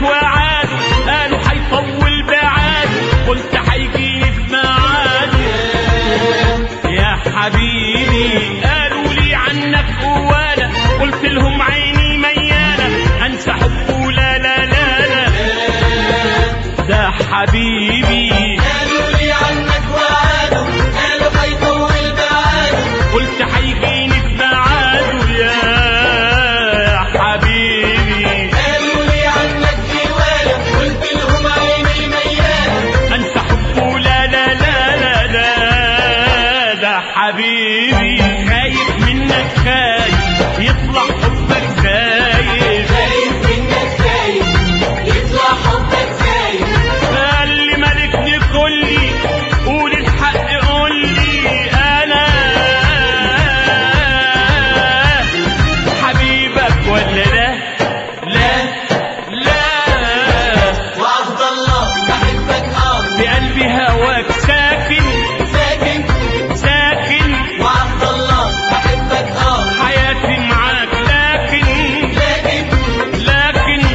وعاده قالوا هيطول بعاده قلت هيجيني في ميعاده يا حبيبي قالوا لي عنك قواله قلت لهم عيني مياله انسى حبه لا لا لا لا ده حبيبي قالوا لي عنك وعاده قالوا هيطول بعاده قلت هيجيني في ميعاده يا حبيبي قالوا لي عنك جواله قلت لهم عيني مياله انسى حبه لا لا لا لا لا ده حبيبي خايف منك خايف يطلع حبك زايد خايف منك خايف يطلع حبك خايف قال لي ملكني كلي قول الحق قول لي انا حبيبك ولا لا لا لا وعهد الله بحبك اه بقلبي هواك ساكن ساكن ساكن وعهد الله بحبك اه حياتي معاك لكن لكن لكن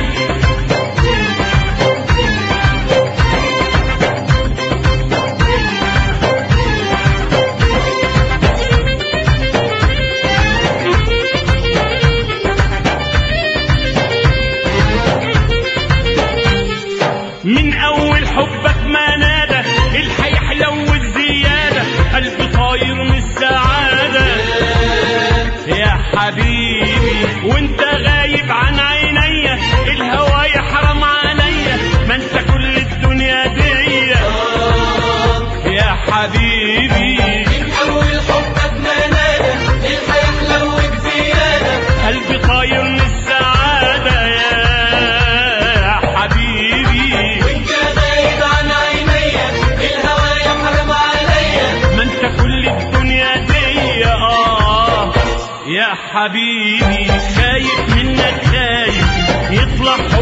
من اول حبك ما نادى الحي حلو الزيادة قلبي طاير من السعادة يا حبيبي وانت غايب عن عينيا الهوى يحرم عليا ما انت كل الدنيا دي يا حبيبي من اول حبك ما نادى الحياة حلوك زيادة قلبي طاير من السعادة يا حبيبي وانت غايب عن عينيا الهوى يحرم عليا ما انت كل الدنيا دي اه يا حبيبي خايف منك خايف يطلع